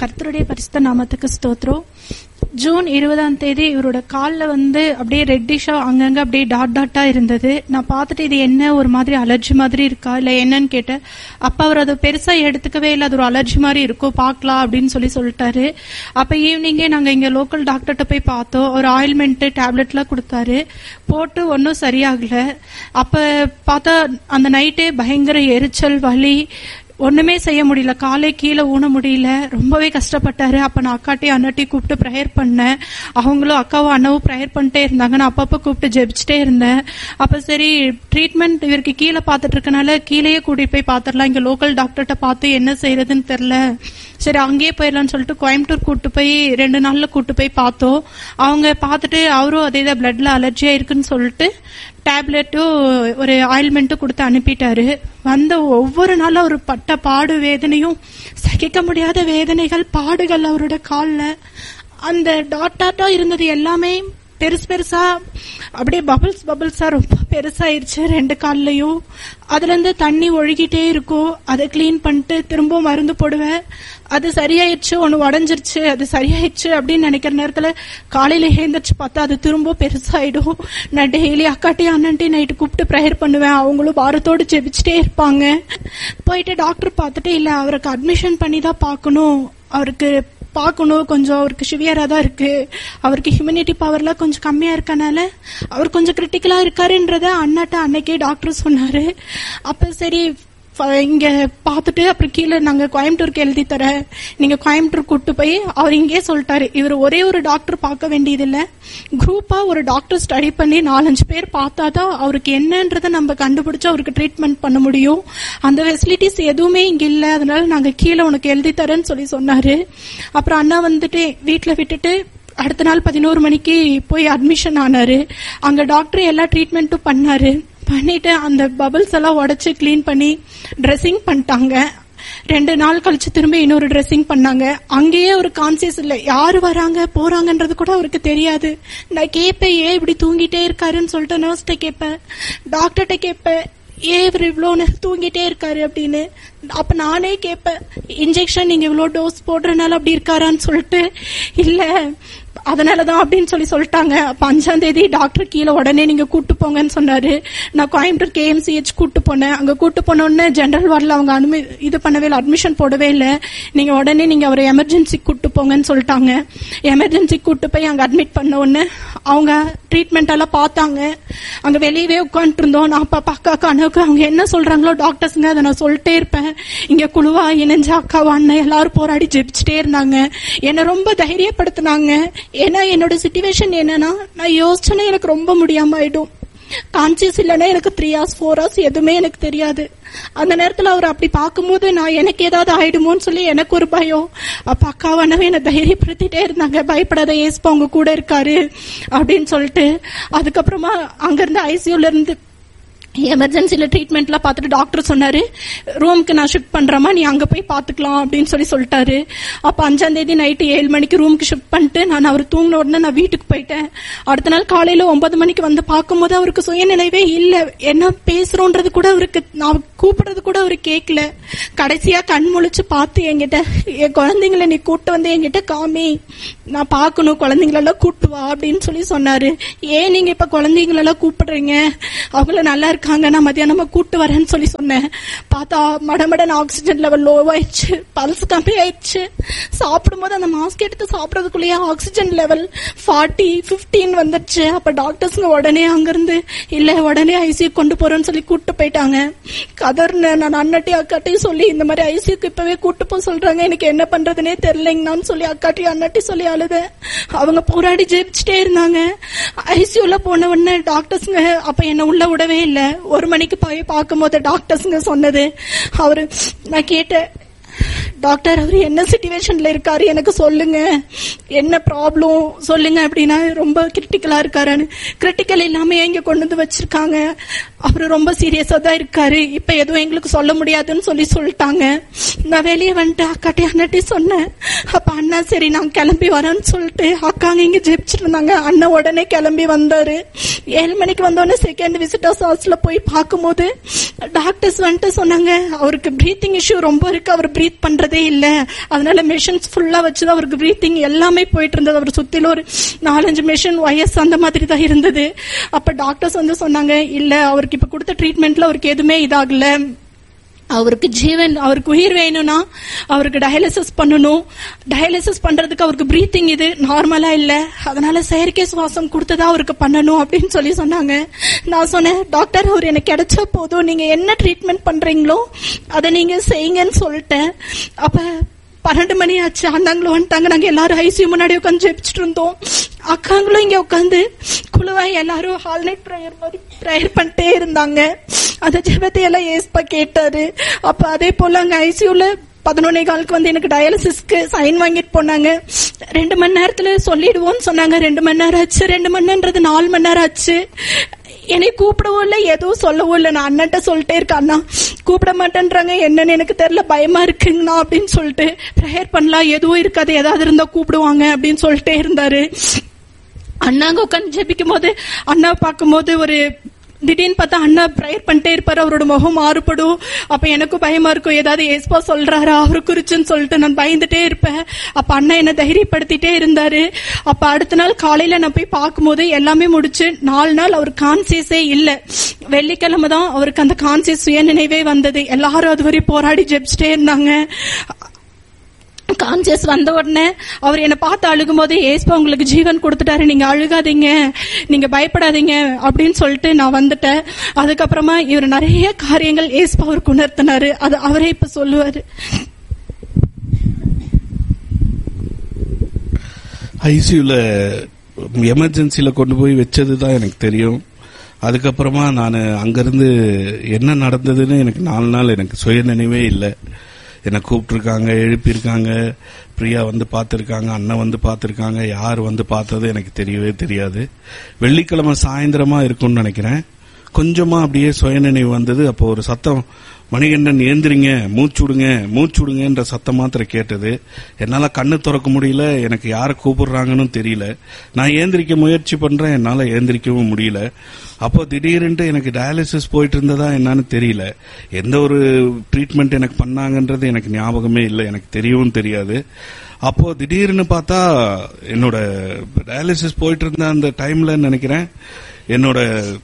கர்த்தருடைய பரிசுத்த நாமத்துக்கு ஸ்தோத்திரம் ஜூன் இருபதாம் தேதி இவரோட காலில் வந்து அப்படியே ரெட்டிஷா அங்கங்க அப்படியே டாட் டாட்டா இருந்தது நான் பார்த்துட்டு இது என்ன ஒரு மாதிரி அலர்ஜி மாதிரி இருக்கா இல்ல என்னன்னு கேட்டேன் அப்ப அவர் அதை பெருசா எடுத்துக்கவே இல்லை அது ஒரு அலர்ஜி மாதிரி இருக்கும் பார்க்கலாம் அப்படின்னு சொல்லி சொல்லிட்டாரு அப்ப ஈவினிங்கே நாங்க இங்க லோக்கல் டாக்டர்கிட்ட போய் பார்த்தோம் ஒரு ஆயில்மெண்ட் டேப்லெட்லாம் கொடுத்தாரு போட்டு ஒன்றும் சரியாகல அப்ப பார்த்தா அந்த நைட்டே பயங்கர எரிச்சல் வலி ஒண்ணுமே செய்ய முடியல காலை கீழே ஊன முடியல ரொம்பவே கஷ்டப்பட்டாரு அப்ப நான் அக்காட்டையும் அண்ணாட்டையும் கூப்பிட்டு ப்ரேயர் பண்ணேன் அவங்களும் அக்காவும் அண்ணாவும் ப்ரேயர் பண்ணிட்டே இருந்தாங்க நான் அப்பப்ப கூப்பிட்டு ஜெபிச்சுட்டே இருந்தேன் அப்ப சரி ட்ரீட்மெண்ட் இவருக்கு கீழே பார்த்துட்டு இருக்கனால கீழேயே கூட்டிட்டு போய் பார்த்துடலாம் இங்க லோக்கல் டாக்டர்கிட்ட பார்த்து என்ன செய்யறதுன்னு தெரியல சரி அங்கேயே போயிடலாம்னு சொல்லிட்டு கோயம்புத்தூர் கூட்டு போய் ரெண்டு நாள்ல கூட்டு போய் பார்த்தோம் அவங்க பார்த்துட்டு அவரும் அதே தான் பிளட்ல அலர்ஜியா இருக்குன்னு சொல்லிட்டு டேப்லெட்டும் ஒரு ஆயில்மெண்ட்டும் கொடுத்து அனுப்பிட்டாரு வந்த ஒவ்வொரு நாளும் அவர் பட்ட பாடு வேதனையும் சகிக்க முடியாத வேதனைகள் பாடுகள் அவரோட காலில் அந்த டாட் டாட்டா இருந்தது எல்லாமே பெருசு பெருசா அப்படியே பபிள்ஸ் பபிள்ஸா ரொம்ப பெருசாயிருச்சு ரெண்டு கால்லையும் அதுல இருந்து தண்ணி ஒழுகிட்டே இருக்கும் அதை கிளீன் பண்ணிட்டு திரும்ப மருந்து போடுவேன் அது சரியாயிடுச்சு ஒன்னு உடஞ்சிருச்சு அது சரியாயிடுச்சு அப்படின்னு நினைக்கிற நேரத்துல காலையில எழுந்திரிச்சு பார்த்தா அது திரும்ப பெருசாயிடும் நான் டெய்லி அக்காட்டையும் அண்ணன்ட்டையும் நைட்டு கூப்பிட்டு ப்ரேயர் பண்ணுவேன் அவங்களும் வாரத்தோடு ஜெபிச்சுட்டே இருப்பாங்க போயிட்டு டாக்டர் பார்த்துட்டு இல்ல அவருக்கு அட்மிஷன் பண்ணி தான் பார்க்கணும் அவருக்கு பார்க்கணும் கொஞ்சம் அவருக்கு சிவியரா தான் இருக்கு அவருக்கு ஹியூமனிட்டி பவர்லாம் கொஞ்சம் கம்மியா இருக்கனால அவர் கொஞ்சம் கிரிட்டிக்கலா இருக்காருன்றத அண்ணாட்ட அன்னைக்கே டாக்டர் சொன்னாரு அப்ப சரி ஃப- இங்க பார்த்துட்டு அப்புறம் கீழே நாங்க கோயம்புத்தூருக்கு எழுதி தரேன் நீங்க கோயம்புத்தூர் கூட்டு போய் அவர் இங்கே சொல்லிட்டாரு இவர் ஒரே ஒரு டாக்டர் பார்க்க வேண்டியதில்லை குரூப்பா ஒரு டாக்டர் ஸ்டடி பண்ணி நாலஞ்சு பேர் பார்த்தாதான் அவருக்கு என்னன்றதை நம்ம கண்டுபிடிச்சு அவருக்கு ட்ரீட்மெண்ட் பண்ண முடியும் அந்த ஃபெசிலிட்டிஸ் எதுவுமே இங்க இல்ல அதனால நாங்க கீழே உனக்கு எழுதி தரேன்னு சொல்லி சொன்னாரு அப்புறம் அண்ணா வந்துட்டு வீட்டுல விட்டுட்டு அடுத்த நாள் பதினோரு மணிக்கு போய் அட்மிஷன் ஆனாரு அங்க டாக்டர் எல்லா ட்ரீட்மெண்ட்டும் பண்ணாரு பண்ணிட்டு அந்த பபிள்ஸ் எல்லாம் உடைச்சு க்ளீன் பண்ணி ட்ரெஸ்ஸிங் பண்ணிட்டாங்க ரெண்டு நாள் கழிச்சு திரும்ப இன்னொரு ட்ரெஸ்ஸிங் பண்ணாங்க அங்கேயே ஒரு கான்சியஸ் இல்ல யாரு வராங்க போறாங்கன்றது கூட அவருக்கு தெரியாது நான் கேட்பேன் ஏன் இப்படி தூங்கிட்டே இருக்காருன்னு சொல்லிட்டு நர்ஸ்கிட்ட கேட்பேன் டாக்டர்கிட்ட கேட்பேன் ஏன் இவர் இவ்வளோ நேரம் தூங்கிட்டே இருக்காரு அப்படின்னு அப்ப நானே கேட்பேன் இன்ஜெக்ஷன் நீங்க இவ்வளோ டோஸ் போடுறதுனால அப்படி இருக்காரான்னு சொல்லிட்டு இல்ல அதனாலதான் அப்படின்னு சொல்லி சொல்லிட்டாங்க அப்ப அஞ்சாம் தேதி டாக்டர் கீழே உடனே நீங்க கூட்டு போங்கன்னு சொன்னாரு நான் கோயம்புத்தூர் கேஎம்சிஹெச் கூட்டு போனேன் அங்க கூட்டு போனோடனே ஜெனரல் வார்டில் அவங்க அனுமதி இது பண்ணவே இல்லை அட்மிஷன் போடவே இல்லை நீங்க உடனே நீங்க அவரை எமர்ஜென்சி கூட்டு போங்கன்னு சொல்லிட்டாங்க எமர்ஜென்சி கூட்டு போய் அங்க அட்மிட் பண்ண உடனே அவங்க ட்ரீட்மெண்ட் எல்லாம் பார்த்தாங்க அங்க வெளியவே உட்காந்துட்டு இருந்தோம் நான் அப்பா அக்காக்கு அண்ணாவுக்கு அவங்க என்ன சொல்றாங்களோ டாக்டர்ஸுங்க அதை நான் சொல்லிட்டே இருப்பேன் இங்க குழுவா இணைஞ்ச அக்காவா அண்ணன் எல்லாரும் போராடி ஜெபிச்சுட்டே இருந்தாங்க என்னை ரொம்ப தைரியப்படுத்தினாங்க ஏன்னா என்னோட சுச்சுவேஷன் என்னன்னா நான் யோசிச்சேன்னா எனக்கு ரொம்ப முடியாம ஆயிடும் கான்சியஸ் இல்லைன்னா எனக்கு த்ரீ ஹவர்ஸ் ஃபோர் ஹவர்ஸ் எதுவுமே எனக்கு தெரியாது அந்த நேரத்துல அவர் அப்படி பார்க்கும்போது நான் எனக்கு ஏதாவது ஆயிடுமோன்னு சொல்லி எனக்கு ஒரு பயம் அப்ப அக்காவானவே என்னை தைரியப்படுத்திட்டே இருந்தாங்க பயப்படாத ஏஸ்பா உங்க கூட இருக்காரு அப்படின்னு சொல்லிட்டு அதுக்கப்புறமா அங்க இருந்து ஐசியூல இருந்து எமர்ஜென்சில ட்ரீட்மெண்ட்லாம் பார்த்துட்டு டாக்டர் சொன்னாரு ரூமுக்கு நான் ஷிஃப்ட் பண்றேமா நீ அங்க போய் பாத்துக்கலாம் அப்படின்னு சொல்லி சொல்லிட்டாரு அப்ப அஞ்சாம் தேதி நைட்டு ஏழு மணிக்கு ரூமுக்கு ஷிஃப்ட் பண்ணிட்டு நான் அவர் தூங்கின உடனே நான் வீட்டுக்கு போயிட்டேன் அடுத்த நாள் காலையில ஒன்பது மணிக்கு வந்து பார்க்கும்போது அவருக்கு சுயநினைவே இல்ல என்ன பேசுறோன்றது கூட அவருக்கு நான் கூப்பிடுறது கூட அவரு கேட்கல கடைசியா கண் முழிச்சு பார்த்து என்கிட்ட என் குழந்தைங்களை நீ கூட்டு வந்து என்கிட்ட காமி நான் பார்க்கணும் குழந்தைங்களெல்லாம் கூட்டு வா அப்படின்னு சொல்லி சொன்னாரு ஏன் நீங்க இப்ப குழந்தைங்களெல்லாம் கூப்பிடுறீங்க அவங்கள நல்லா இருக்காங்க நான் மத்தியானமா கூட்டு வரேன்னு சொல்லி சொன்னேன் பார்த்தா மடமடன் ஆக்சிஜன் லெவல் லோ ஆயிடுச்சு பல்ஸ் கம்மி ஆயிடுச்சு சாப்பிடும்போது அந்த மாஸ்க் எடுத்து சாப்பிடறதுக்குள்ளேயே ஆக்சிஜன் லெவல் ஃபார்ட்டி பிப்டீன் வந்துடுச்சு அப்ப டாக்டர்ஸ்ங்க உடனே அங்கிருந்து இல்ல உடனே ஐசியூ கொண்டு போறேன்னு சொல்லி கூட்டு போயிட்டாங்க கதர்னு நான் அண்ணட்டையும் அக்காட்டையும் சொல்லி இந்த மாதிரி ஐசியூக்கு இப்பவே கூட்டு போக சொல்றாங்க எனக்கு என்ன பண்றதுனே தெரியலைங்கன்னு சொல்லி அக்காட்டையும் அண்ணட்டையும் சொல்லி அழுதேன் அவங்க போராடி ஜெயிச்சுட்டே இருந்தாங்க ஐசியூல போன உடனே டாக்டர்ஸ்ங்க அப்ப என்ன உள்ள விடவே இல்ல ஒரு மணிக்கு போய் பார்க்கும்போது டாக்டர்ஸ்ங்க சொன்னது அவரு நான் கேட்டேன் டாக்டர் அவர் என்ன சுச்சுவேஷன்ல இருக்காரு எனக்கு சொல்லுங்க என்ன ப்ராப்ளம் சொல்லுங்க அப்படின்னா ரொம்ப கிரிட்டிக்கலா இருக்காருன்னு கிரிட்டிக்கல் இல்லாம இங்க கொண்டு வந்து வச்சிருக்காங்க அவர் ரொம்ப சீரியஸா தான் இருக்காரு இப்ப எதுவும் எங்களுக்கு சொல்ல முடியாதுன்னு சொல்லி சொல்லிட்டாங்க நான் வெளியே வந்துட்டு அக்காட்டி அண்ணாட்டி சொன்னேன் அப்ப அண்ணா சரி நான் கிளம்பி வரேன்னு சொல்லிட்டு அக்காங்க இங்க ஜெபிச்சிட்டு இருந்தாங்க அண்ணன் உடனே கிளம்பி வந்தாரு ஏழு மணிக்கு வந்தோடனே செகண்ட் விசிட்டர்ஸ் ஹாஸ்ல போய் பார்க்கும்போது டாக்டர்ஸ் வந்துட்டு சொன்னாங்க அவருக்கு பிரீத்திங் இஷ்யூ ரொம்ப இருக்கு அவர் பிரீத் பண்றது பண்றதே இல்ல அதனால மெஷின்ஸ் ஃபுல்லா வச்சுதான் அவருக்கு பிரீத்திங் எல்லாமே போயிட்டு இருந்தது அவர் சுத்தில ஒரு நாலஞ்சு மெஷின் வயசு அந்த மாதிரி தான் இருந்தது அப்ப டாக்டர்ஸ் வந்து சொன்னாங்க இல்ல அவருக்கு இப்ப கொடுத்த ட்ரீட்மெண்ட்ல அவருக்கு எதுவுமே இதாகல அவருக்கு ஜீவன் அவருக்கு உயிர் வேணும்னா அவருக்கு டயாலிசிஸ் பண்ணணும் டயாலிசிஸ் பண்றதுக்கு அவருக்கு பிரீத்திங் இது நார்மலா இல்ல அதனால செயற்கை சுவாசம் கொடுத்ததா அவருக்கு பண்ணணும் அப்படின்னு சொல்லி சொன்னாங்க நான் சொன்னேன் டாக்டர் அவர் எனக்கு கிடைச்சா போதும் நீங்க என்ன ட்ரீட்மெண்ட் பண்றீங்களோ அதை நீங்க செய்யுங்கன்னு சொல்லிட்டேன் அப்ப பன்னெண்டு மணி ஆச்சு அண்ணாங்களும் வந்துட்டாங்க நாங்க எல்லாரும் ஐசியூ முன்னாடி உட்காந்து ஜெபிச்சுட்டு இருந்தோம் அக்காங்களும் இங்க உட்காந்து குழுவாய் எல்லாரும் ஹால் நைட் ப்ரேயர் மாதிரி ப்ரேயர் பண்ணிட்டே இருந்தாங்க அந்த ஜெபத்தை எல்லாம் ஏஸ்பா கேட்டாரு அப்ப அதே போல அங்க ஐசியூல பதினொன்னே காலுக்கு வந்து எனக்கு டயாலிசிஸ்க்கு சைன் வாங்கிட்டு போனாங்க ரெண்டு மணி நேரத்துல சொல்லிடுவோம்னு சொன்னாங்க ரெண்டு மணி நேரம் ஆச்சு ரெண்டு மணி நேரம்ன்றது நாலு மணி நேரம் ஆச்சு என்னை கூப்பிடவும் இல்லை எதுவும் சொல்லவும் இல்லை நான் அண்ணன்ட்ட சொல்லிட்டே இருக்கேன் அண்ணா கூப்பிட மாட்டேன்றாங்க என்னன்னு எனக்கு தெரியல பயமா இருக்குங்கண்ணா அப்படின்னு சொல்லிட்டு ப்ரேயர் பண்ணலாம் எதுவும் இருக்காது ஏதாவது இருந்தா கூப்பிடுவாங்க அப்படின்னு சொல்லிட்டே இருந்தாரு அண்ணாங்க உட்காந்து ஜெபிக்கும் போது அண்ணா பார்க்கும்போது ஒரு திடீர்னு பார்த்தா அண்ணா ப்ரேயர் பண்ணிட்டே இருப்பாரு அவரோட முகம் மாறுபடும் அப்ப எனக்கும் பயமா இருக்கும் ஏதாவது ஏஸ்பா சொல்றாரா அவரு குறிச்சுன்னு சொல்லிட்டு நான் பயந்துட்டே இருப்பேன் அப்ப அண்ணா என்ன தைரியப்படுத்திட்டே இருந்தாரு அப்ப அடுத்த நாள் காலையில நான் போய் பார்க்கும்போது எல்லாமே முடிச்சு நாலு நாள் அவர் கான்சியஸே இல்ல வெள்ளிக்கிழமை தான் அவருக்கு அந்த கான்சியஸ் சுய நினைவே வந்தது எல்லாரும் அது வரை போராடி ஜெபிச்சிட்டே இருந்தாங்க கான்சியஸ் வந்த உடனே அவர் என்னை பார்த்து அழுகும் போது ஏஸ்பா உங்களுக்கு ஜீவன் கொடுத்துட்டாரு நீங்க அழுகாதீங்க நீங்க பயப்படாதீங்க அப்படின்னு சொல்லிட்டு நான் வந்துட்டேன் அதுக்கப்புறமா இவர் நிறைய காரியங்கள் ஏஸ்பா அவருக்கு உணர்த்தினாரு அது அவரே இப்ப சொல்லுவாரு ஐசியூல எமர்ஜென்சில கொண்டு போய் வச்சது தான் எனக்கு தெரியும் அதுக்கப்புறமா நான் அங்கிருந்து என்ன நடந்ததுன்னு எனக்கு நாலு நாள் எனக்கு சுய நினைவே இல்லை என்னை கூப்பிட்டுருக்காங்க எழுப்பியிருக்காங்க பிரியா வந்து பார்த்துருக்காங்க அண்ணன் வந்து பார்த்துருக்காங்க யார் வந்து பார்த்தது எனக்கு தெரியவே தெரியாது வெள்ளிக்கிழமை சாயந்தரமா இருக்கும்னு நினைக்கிறேன் கொஞ்சமா அப்படியே சுயநினைவு வந்தது அப்போ ஒரு சத்தம் மணிகண்டன் ஏந்திரிங்க மூச்சு விடுங்க மூச்சு விடுங்கன்ற சத்தம் மாத்திரம் கேட்டது என்னால கண்ணு திறக்க முடியல எனக்கு யாரை கூப்பிடுறாங்கன்னு தெரியல நான் ஏந்திரிக்க முயற்சி பண்றேன் என்னால ஏந்திரிக்கவும் முடியல அப்போ திடீர்னு எனக்கு டயாலிசிஸ் போயிட்டு இருந்ததா என்னன்னு தெரியல எந்த ஒரு ட்ரீட்மெண்ட் எனக்கு பண்ணாங்கன்றது எனக்கு ஞாபகமே இல்லை எனக்கு தெரியவும் தெரியாது அப்போ திடீர்னு பார்த்தா என்னோட டயாலிசிஸ் போயிட்டு இருந்த அந்த டைம்ல நினைக்கிறேன் என்னோட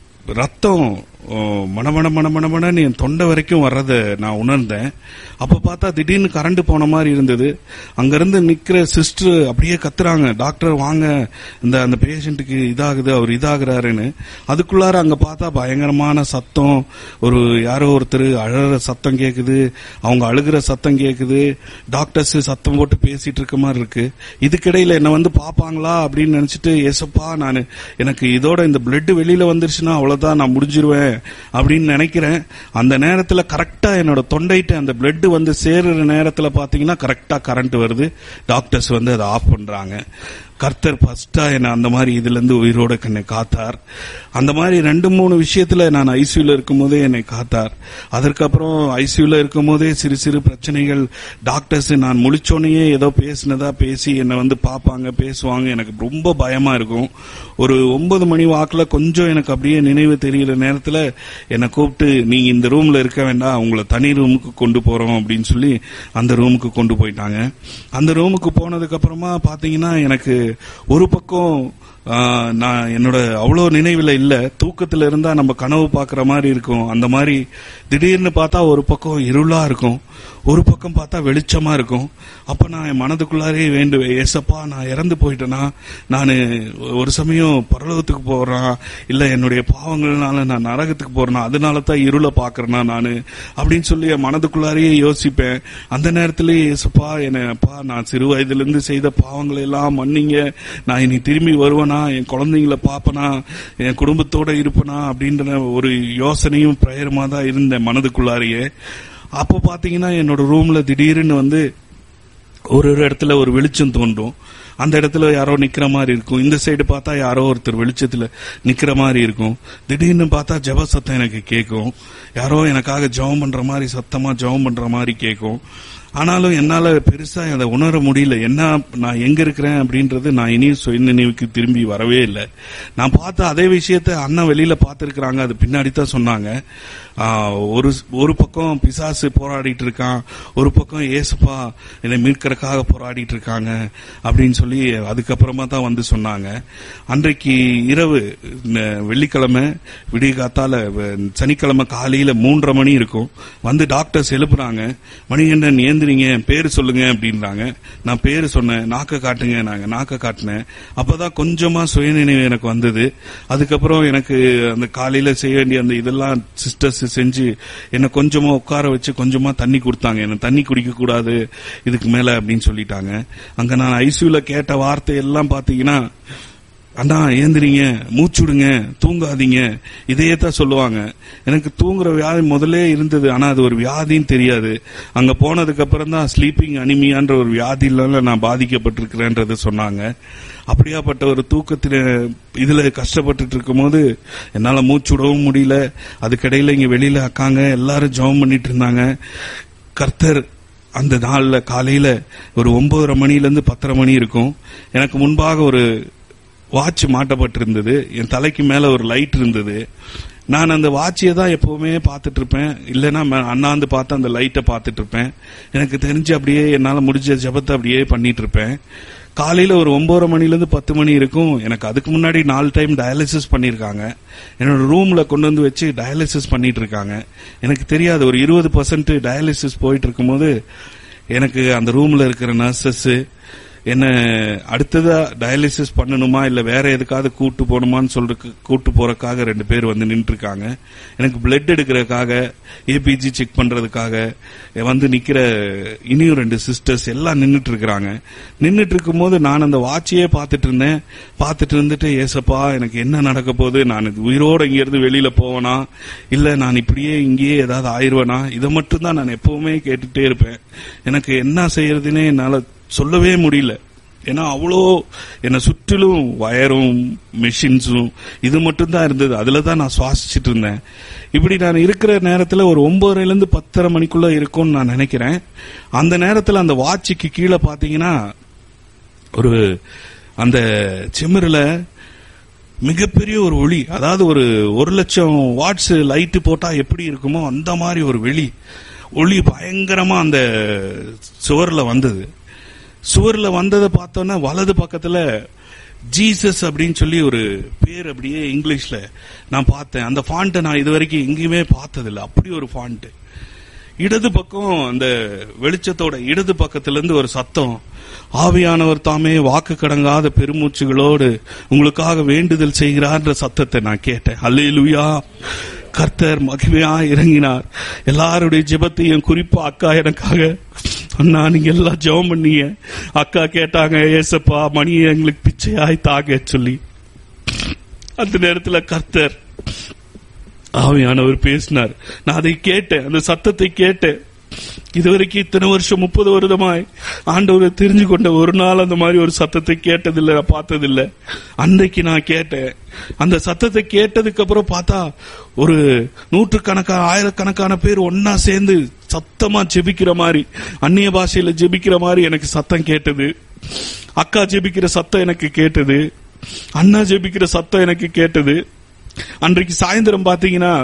ரத்தம் ஓ, மணமண மணமணமணன்னு என் தொண்டை வரைக்கும் வர்றத நான் உணர்ந்தேன் அப்ப பார்த்தா திடீர்னு கரண்ட் போன மாதிரி இருந்தது அங்கிருந்து நிக்கிற சிஸ்டர் அப்படியே கத்துறாங்க டாக்டர் வாங்க இந்த அந்த பேஷண்ட்டுக்கு இதாகுது அவர் இதாகிறாருன்னு அதுக்குள்ளார அங்க பார்த்தா பயங்கரமான சத்தம் ஒரு யாரோ ஒருத்தர் அழற சத்தம் கேக்குது அவங்க அழுகிற சத்தம் கேக்குது டாக்டர்ஸ் சத்தம் போட்டு பேசிட்டு இருக்க மாதிரி இருக்கு இதுக்கிடையில என்ன வந்து பாப்பாங்களா அப்படின்னு நினைச்சிட்டு ஏசப்பா நான் எனக்கு இதோட இந்த பிளட் வெளியில வந்துருச்சுன்னா அவ்வளவுதான் நான் முடிஞ்சிருவேன் அப்படின்னு நினைக்கிறேன் அந்த நேரத்துல கரெக்டா என்னோட தொண்டைட்டு அந்த பிளட் வந்து சேருற நேரத்துல பாத்தீங்கன்னா கரெக்டா கரண்ட் வருது டாக்டர்ஸ் வந்து அதை ஆஃப் பண்றாங்க கர்த்தர் ஃபர்ஸ்டா என்ன அந்த மாதிரி இதுல இருந்து உயிரோட என்னை காத்தார் அந்த மாதிரி ரெண்டு மூணு விஷயத்துல நான் ஐசியூல இருக்கும் போதே என்னை காத்தார் அதற்கப்புறம் ஐசியூல இருக்கும் போதே சிறு சிறு பிரச்சனைகள் டாக்டர்ஸ் நான் முழிச்சோனையே ஏதோ பேசினதா பேசி என்னை வந்து பார்ப்பாங்க பேசுவாங்க எனக்கு ரொம்ப பயமா இருக்கும் ஒரு ஒன்பது மணி வாக்குல கொஞ்சம் எனக்கு அப்படியே நினைவு தெரிகிற நேரத்துல என்னை கூப்பிட்டு நீங்க இந்த ரூம்ல இருக்க வேண்டாம் உங்களை தனி ரூமுக்கு கொண்டு போறோம் அப்படின்னு சொல்லி அந்த ரூமுக்கு கொண்டு போயிட்டாங்க அந்த ரூமுக்கு போனதுக்கு அப்புறமா பாத்தீங்கன்னா எனக்கு ஒரு பக்கம் ஆ, நான் என்னோட அவ்வளோ நினைவில் இல்ல தூக்கத்துல இருந்தா நம்ம கனவு பார்க்குற மாதிரி இருக்கும் அந்த மாதிரி திடீர்னு பார்த்தா ஒரு பக்கம் இருளா இருக்கும் ஒரு பக்கம் பார்த்தா வெளிச்சமா இருக்கும் அப்ப நான் என் மனதுக்குள்ளாரே வேண்டுவேன் ஏசப்பா நான் இறந்து போயிட்டேனா நான் ஒரு சமயம் பரலோகத்துக்கு போறேன் இல்ல என்னுடைய பாவங்கள்னால நான் நரகத்துக்கு போறேனா அதனால தான் இருளை பாக்குறேனா நானு அப்படின்னு சொல்லி என் மனதுக்குள்ளாரையே யோசிப்பேன் அந்த நேரத்திலேயே ஏசப்பா என்னப்பா நான் சிறு வயதுல இருந்து செய்த பாவங்களை எல்லாம் மன்னிங்க நான் இனி திரும்பி வருவேனா என் குழந்தைங்கள பாப்பனா என் குடும்பத்தோட இருப்பனா அப்படின்ற ஒரு யோசனையும் பிரயரமா தான் இருந்தேன் மனதுக்குள்ளாரையே அப்போ பாத்தீங்கன்னா என்னோட ரூம்ல திடீர்னு வந்து ஒரு ஒரு இடத்துல ஒரு வெளிச்சம் தோன்றும் அந்த இடத்துல யாரோ நிக்கிற மாதிரி இருக்கும் இந்த சைடு பார்த்தா யாரோ ஒருத்தர் வெளிச்சத்துல நிக்கிற மாதிரி இருக்கும் திடீர்னு பார்த்தா ஜெப சத்தம் எனக்கு கேட்கும் யாரோ எனக்காக ஜெபம் பண்ற மாதிரி சத்தமா ஜெபம் பண்ற மாதிரி கேட்கும் ஆனாலும் என்னால பெருசா அதை உணர முடியல என்ன நான் எங்க இருக்கிறேன் அப்படின்றது நான் இனியும் சுய நினைவுக்கு திரும்பி வரவே இல்லை நான் பார்த்த அதே விஷயத்த அண்ணன் வெளியில பார்த்திருக்கிறாங்க அது பின்னாடி தான் சொன்னாங்க ஆஹ், ஒரு ஒரு பக்கம் பிசாசு போராடிட்டு இருக்கான் ஒரு பக்கம் ஏசுப்பா என்னை மீட்கறக்காக போராடிட்டு இருக்காங்க அப்படின்னு சொல்லி அதுக்கப்புறமா தான் வந்து சொன்னாங்க அன்றைக்கு இரவு ந- வெள்ளிக்கிழமை விடிய காத்தால வ- சனிக்கிழமை காலையில மூன்றரை மணி இருக்கும் வந்து டாக்டர்ஸ் எழுப்புறாங்க மணிகண்டன் ஏந்திரிங்க பேரு சொல்லுங்க அப்படின்றாங்க நான் பேரு சொன்னேன் நாக்க காட்டுங்க நாங்க நாக்க காட்டினேன் அப்பதான் கொஞ்சமா சுயநினைவு எனக்கு வந்தது அதுக்கப்புறம் எனக்கு அந்த காலையில செய்ய வேண்டிய அந்த இதெல்லாம் சிஸ்டர்ஸ் செஞ்சு என்ன கொஞ்சமா உட்கார வச்சு கொஞ்சமா தண்ணி கொடுத்தாங்க என்ன தண்ணி குடிக்க கூடாது இதுக்கு மேல அப்படின்னு சொல்லிட்டாங்க அங்க நான் ஐசியூல கேட்ட வார்த்தை எல்லாம் பாத்தீங்கன்னா அண்ணா ஏந்திரிங்க மூச்சுடுங்க தூங்காதீங்க இதையே தான் சொல்லுவாங்க எனக்கு தூங்குற வியாதி முதல்லே இருந்தது ஆனா அது ஒரு வியாதின்னு தெரியாது அங்க போனதுக்கு அப்புறம் தான் ஸ்லீப்பிங் அனிமியான்ற ஒரு வியாதியில நான் பாதிக்கப்பட்டிருக்கிறேன்றது சொன்னாங்க அப்படியாப்பட்ட ஒரு தூக்கத்தில இதுல கஷ்டப்பட்டுட்டு இருக்கும்போது என்னால மூச்சுடவும் முடியல அதுக்கிடையில இங்க வெளியில அக்காங்க எல்லாரும் ஜெபம் பண்ணிட்டு இருந்தாங்க கர்த்தர் அந்த நாள்ல காலையில ஒரு ஒன்பதரை மணில இருந்து பத்தரை மணி இருக்கும் எனக்கு முன்பாக ஒரு வாட்ச் மாட்டப்பட்டிருந்தது என் தலைக்கு மேல ஒரு லைட் இருந்தது நான் அந்த வாட்சியை தான் எப்பவுமே பார்த்துட்டு இருப்பேன் இல்லைன்னா ம- அண்ணாந்து பார்த்து அந்த லைட்டை பார்த்துட்டு இருப்பேன் எனக்கு தெரிஞ்சு அப்படியே என்னால முடிஞ்ச ஜெபத்தை அப்படியே பண்ணிட்டு இருப்பேன் காலையில ஒரு ஒன்பதரை மணில இருந்து பத்து மணி இருக்கும் எனக்கு அதுக்கு முன்னாடி நாலு டைம் டயாலிசிஸ் பண்ணிருக்காங்க என்னோட ரூம்ல கொண்டு வந்து வச்சு டயாலிசிஸ் பண்ணிட்டு இருக்காங்க எனக்கு தெரியாது ஒரு இருபது பர்சன்ட் டயாலிசிஸ் போயிட்டு இருக்கும்போது எனக்கு அந்த ரூம்ல இருக்கிற நர்சஸ் என்ன அடுத்ததா டயாலிசிஸ் பண்ணணுமா இல்ல வேற எதுக்காவது கூட்டு போகணுமான்னு சொல்றதுக்கு கூட்டு போறதுக்காக ரெண்டு பேர் வந்து நின்று இருக்காங்க எனக்கு பிளட் எடுக்கிறதுக்காக ஏபிஜி செக் பண்றதுக்காக வந்து நிக்கிற இனியும் ரெண்டு சிஸ்டர்ஸ் எல்லாம் நின்னுட்டு இருக்கிறாங்க நின்னுட்டு இருக்கும்போது நான் அந்த வாட்சியே பார்த்துட்டு இருந்தேன் பார்த்துட்டு இருந்துட்டு ஏசப்பா எனக்கு என்ன நடக்க போகுது நான் இது உயிரோட இங்க இருந்து வெளியில போவேனா இல்ல நான் இப்படியே இங்கேயே ஏதாவது ஆயிருவேனா இதை மட்டும் தான் நான் எப்பவுமே கேட்டுட்டே இருப்பேன் எனக்கு என்ன செய்யறதுன்னே என்னால சொல்லவே முடியல ஏன்னா அவ்வளோ என்னை சுற்றிலும் வயரும் மெஷின்ஸும் இது மட்டும் தான் இருந்தது அதுல தான் நான் சுவாசிச்சுட்டு இருந்தேன் இப்படி நான் இருக்கிற நேரத்துல ஒரு ஒன்பதுல இருந்து பத்தரை மணிக்குள்ள இருக்கும்னு நான் நினைக்கிறேன் அந்த நேரத்துல அந்த வாட்சிக்கு கீழே பாத்தீங்கன்னா ஒரு அந்த சிமிரில் மிகப்பெரிய ஒரு ஒளி அதாவது ஒரு ஒரு லட்சம் வாட்ஸ் லைட்டு போட்டா எப்படி இருக்குமோ அந்த மாதிரி ஒரு வெளி ஒளி பயங்கரமா அந்த சுவர்ல வந்தது சுவர்ல வந்ததை பார்த்தோன்னா வலது பக்கத்துல ஜீசஸ் அப்படின்னு சொல்லி ஒரு பேர் அப்படியே இங்கிலீஷ்ல நான் பார்த்தேன் அந்த ஃபாண்ட்டை நான் இது வரைக்கும் எங்கேயுமே பார்த்ததில்ல அப்படி ஒரு ஃபாண்ட் இடது பக்கம் அந்த வெளிச்சத்தோட இடது பக்கத்துல இருந்து ஒரு சத்தம் ஆவியானவர் தாமே வாக்கு கடங்காத பெருமூச்சுகளோடு உங்களுக்காக வேண்டுதல் செய்கிறார்ன்ற சத்தத்தை நான் கேட்டேன் அல்லேலூயா கர்த்தர் மகிமையா இறங்கினார் எல்லாருடைய ஜெபத்தையும் குறிப்பா அக்கா எனக்காக அண்ணா நீங்க எல்லாம் ஜெபம் பண்ணீங்க அக்கா கேட்டாங்க ஏசப்பா மணியை எங்களுக்கு பிச்சையாய் தாங்க சொல்லி அந்த நேரத்துல கர்த்தர் ஆவியானவர் பேசினார் நான் அதை கேட்டேன் அந்த சத்தத்தை கேட்டேன் இதுவரைக்கும் இத்தனை வருஷம் முப்பது வருடமாய் ஆண்டவரை தெரிஞ்சு கொண்ட ஒரு நாள் அந்த மாதிரி ஒரு சத்தத்தை கேட்டதில்லை நான் பார்த்ததில்லை அன்றைக்கு நான் கேட்டேன் அந்த சத்தத்தை கேட்டதுக்கு அப்புறம் பார்த்தா ஒரு நூற்றுக்கணக்கான ஆயிரக்கணக்கான பேர் ஒன்னா சேர்ந்து சத்தமா ஜெபிக்கிற மாதிரி அந்நிய பாஷையில ஜெபிக்கிற மாதிரி எனக்கு சத்தம் கேட்டது அக்கா ஜெபிக்கிற சத்தம் எனக்கு கேட்டது அண்ணா ஜெபிக்கிற சத்தம் எனக்கு கேட்டது அன்றைக்கு சாயந்தரம் பாத்தீங்கன்னா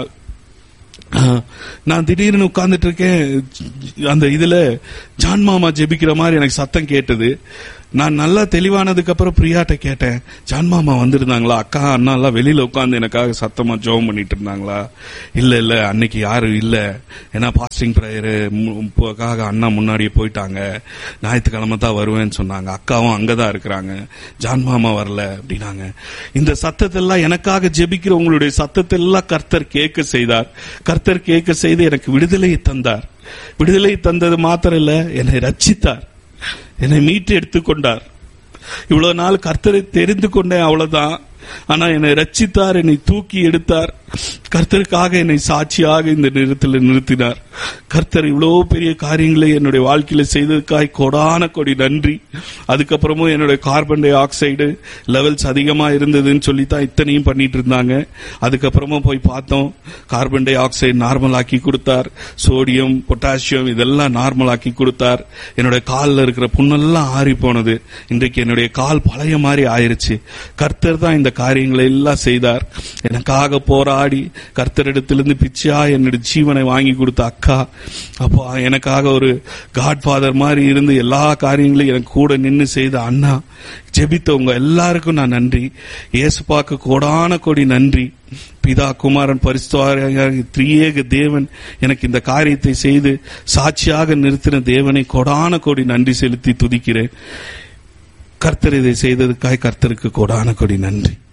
ஆஹ், நான் திடீர்னு உட்கார்ந்துட்டு இருக்கேன் அந்த இதுல ஜான் மாமா ஜெபிக்கிற மாதிரி எனக்கு சத்தம் கேட்டது நான் நல்லா தெளிவானதுக்கு அப்புறம் பிரியாட்ட கேட்டேன் ஜான் மாமா வந்திருந்தாங்களா அக்கா அண்ணா எல்லாம் வெளியில உட்கார்ந்து எனக்காக சத்தமா ஜெபம் பண்ணிட்டு இருந்தாங்களா இல்ல இல்ல அன்னைக்கு யாரும் இல்ல ஏன்னா பாஸ்டிங் ப்ரேயருக்காக அண்ணா முன்னாடியே போயிட்டாங்க ஞாயிற்றுக்கிழமை தான் வருவேன்னு சொன்னாங்க அக்காவும் அங்கதான் இருக்கிறாங்க ஜான் மாமா வரல அப்படின்னாங்க இந்த சத்தத்தெல்லாம் எனக்காக ஜெபிக்கிற உங்களுடைய சத்தத்தெல்லாம் கர்த்தர் கேட்க செய்தார் கர்த்தர் கேட்க செய்து எனக்கு விடுதலையை தந்தார் விடுதலை தந்தது மாத்திரம் இல்ல என்னை ரட்சித்தார் என்னை மீட்டு எடுத்துக்கொண்டார் இவ்வளவு நாள் கர்த்தரை தெரிந்து கொண்டேன் அவ்வளவுதான் ஆனா என்னை ரட்சித்தார் என்னை தூக்கி எடுத்தார் கர்த்தருக்காக என்னை சாட்சியாக இந்த நேரத்தில் நிறுத்தினார் கர்த்தர் இவ்வளவு பெரிய காரியங்களை என்னுடைய வாழ்க்கையில செய்ததுக்காய் கொடான கொடி நன்றி அதுக்கப்புறமும் என்னுடைய கார்பன் டை ஆக்சைடு லெவல்ஸ் அதிகமா இருந்ததுன்னு சொல்லி தான் இத்தனையும் பண்ணிட்டு இருந்தாங்க அதுக்கப்புறமா போய் பார்த்தோம் கார்பன் டை ஆக்சைடு நார்மல் ஆக்கி கொடுத்தார் சோடியம் பொட்டாசியம் இதெல்லாம் நார்மல் ஆக்கி கொடுத்தார் என்னுடைய காலில் இருக்கிற புண்ணெல்லாம் ஆறி போனது இன்றைக்கு என்னுடைய கால் பழைய மாதிரி ஆயிருச்சு கர்த்தர் தான் இந்த காரியங்களை எல்லாம் செய்தார் எனக்காக போராடி கர்த்தரிடத்திலிருந்து பிச்சையா என்னுடைய ஜீவனை வாங்கி கொடுத்த அக்கா அப்போ எனக்காக ஒரு காட்ஃபாதர் மாதிரி இருந்து எல்லா காரியங்களையும் எனக்கு கூட நின்று செய்த அண்ணா ஜெபித்தவங்க எல்லாருக்கும் நான் நன்றி இயேசுப்பாக்கு கோடான கொடி நன்றி பிதா குமாரன் பரிசுத்தவாரியாக திரியேக தேவன் எனக்கு இந்த காரியத்தை செய்து சாட்சியாக நிறுத்தின தேவனை கொடான கொடி நன்றி செலுத்தி துதிக்கிறேன் கர்த்தர் இதை செய்ததுக்காய் கர்த்தருக்கு கொடான கொடி நன்றி